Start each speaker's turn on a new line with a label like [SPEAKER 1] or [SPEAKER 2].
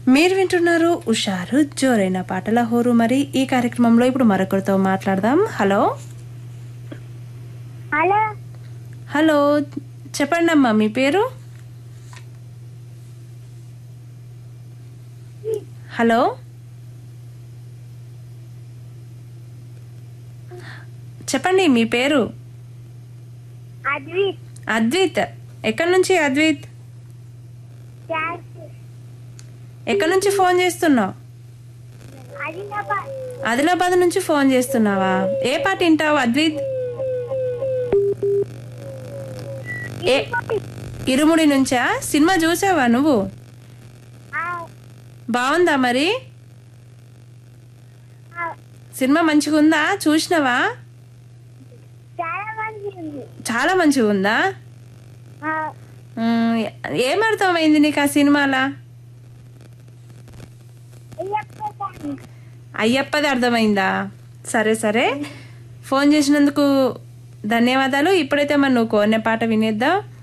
[SPEAKER 1] మీరు వింటున్నారు ఉషారు జోరైన పాటల హోరు మరి ఈ కార్యక్రమంలో ఇప్పుడు మరొకరితో మాట్లాడదాం హలో
[SPEAKER 2] హలో
[SPEAKER 1] హలో చెప్పండి అమ్మా మీ పేరు హలో చెప్పండి మీ పేరు
[SPEAKER 2] అద్విత్
[SPEAKER 1] అద్విత్ ఎక్కడి నుంచి అద్విత్ ఎక్కడి నుంచి ఫోన్ చేస్తున్నావు
[SPEAKER 2] ఆదిలాబాద్
[SPEAKER 1] ఆదిలాబాద్ నుంచి ఫోన్ చేస్తున్నావా ఏ పాట వింటావు అద్విత్ ఏ ఇరుముడి నుంచా సినిమా చూసావా నువ్వు బాగుందా మరి సినిమా మంచిగా ఉందా చూసినావా
[SPEAKER 2] చాలా మంది ఉంది
[SPEAKER 1] చాలా మంచిగా ఉందా
[SPEAKER 2] ఆ,
[SPEAKER 1] ఉమ్, ఏం అర్థమైంది నీకు ఆ సినిమాలా
[SPEAKER 2] అయ్యప్ప స్వామి.
[SPEAKER 1] అయ్యప్పది అర్థమైందా సరే సరే ఫోన్ చేసినందుకు ధన్యవాదాలు ఇప్పుడైతే మరి నువ్వు కోరిన పాట వినేద్దాం